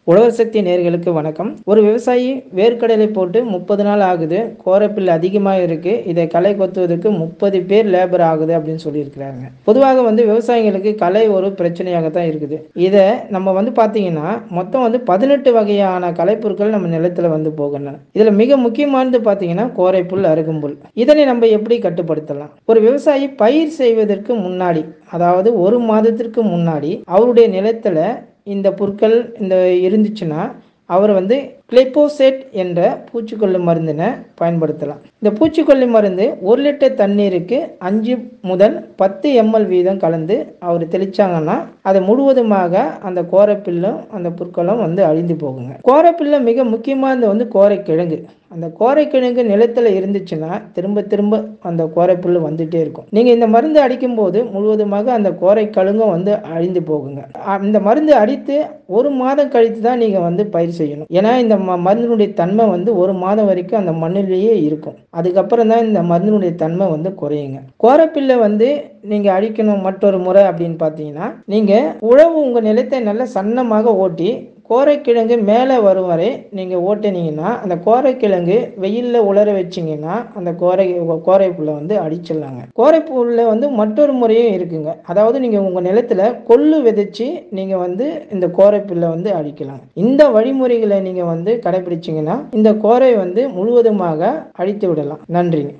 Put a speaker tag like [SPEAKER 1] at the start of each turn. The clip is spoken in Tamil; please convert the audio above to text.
[SPEAKER 1] உழவர் சக்தி நேர்களுக்கு வணக்கம் ஒரு விவசாயி வேர்க்கடலை போட்டு முப்பது நாள் ஆகுது கோரப்பில் அதிகமாக இருக்கு இதை களை கொத்துவதற்கு முப்பது பேர் லேபர் ஆகுது அப்படின்னு சொல்லியிருக்கிறாங்க பொதுவாக வந்து விவசாயிகளுக்கு களை ஒரு பிரச்சனையாக தான் இருக்குது இதை நம்ம வந்து பார்த்தீங்கன்னா மொத்தம் வந்து பதினெட்டு வகையான களைப்பொருட்கள் நம்ம நிலத்தில் வந்து போகணும் இதில் மிக முக்கியமானது பார்த்தீங்கன்னா கோரைப்புல் அருகும்புல் இதனை நம்ம எப்படி கட்டுப்படுத்தலாம் ஒரு விவசாயி பயிர் செய்வதற்கு முன்னாடி அதாவது ஒரு மாதத்திற்கு முன்னாடி அவருடைய நிலத்தில் இந்த புற்கள் இந்த இருந்துச்சுன்னா அவர் வந்து கிளைப்போசேட் என்ற பூச்சிக்கொல்லி மருந்தினை பயன்படுத்தலாம் இந்த பூச்சிக்கொல்லி மருந்து ஒரு லிட்டர் தண்ணீருக்கு அஞ்சு முதல் பத்து எம்எல் வீதம் கலந்து அவர் தெளிச்சாங்கன்னா அதை முழுவதுமாக அந்த கோரைப்பில்லும் அந்த புற்களும் வந்து அழிந்து போகுங்க கோரைப்பில்ல மிக முக்கியமானது வந்து கோரைக்கிழங்கு அந்த கோரைக்கிழங்கு நிலத்தில் இருந்துச்சுன்னா திரும்ப திரும்ப அந்த கோரைப்புல் வந்துட்டே இருக்கும் நீங்கள் இந்த மருந்து அடிக்கும்போது முழுவதுமாக அந்த கோரைக்கழுங்கும் வந்து அழிந்து போகுங்க அந்த மருந்து அடித்து ஒரு மாதம் கழித்து தான் நீங்கள் வந்து பயிர் செய்யணும் ஏன்னா இந்த ம மருந்தினுடைய தன்மை வந்து ஒரு மாதம் வரைக்கும் அந்த மண்ணிலேயே இருக்கும் அதுக்கப்புறம் தான் இந்த மருந்தினுடைய தன்மை வந்து குறையுங்க கோரப்பில்லை வந்து நீங்கள் அழிக்கணும் மற்றொரு முறை அப்படின்னு பார்த்தீங்கன்னா நீங்கள் உழவு உங்கள் நிலத்தை நல்லா சன்னமாக ஓட்டி கோரைக்கிழங்கு மேலே வரும் வரை நீங்கள் ஓட்டினீங்கன்னா அந்த கோரைக்கிழங்கு வெயிலில் உலர வச்சிங்கன்னா அந்த கோரை கோரைப்புல்லை வந்து அடிச்சிடலாங்க கோரைப்புல்ல வந்து மற்றொரு முறையும் இருக்குங்க அதாவது நீங்கள் உங்கள் நிலத்தில் கொள்ளு விதைச்சி நீங்கள் வந்து இந்த கோரைப்புல்லை வந்து அழிக்கலாம் இந்த வழிமுறைகளை நீங்கள் வந்து கடைபிடிச்சிங்கன்னா இந்த கோரை வந்து முழுவதுமாக அழித்து விடலாம் நன்றிங்க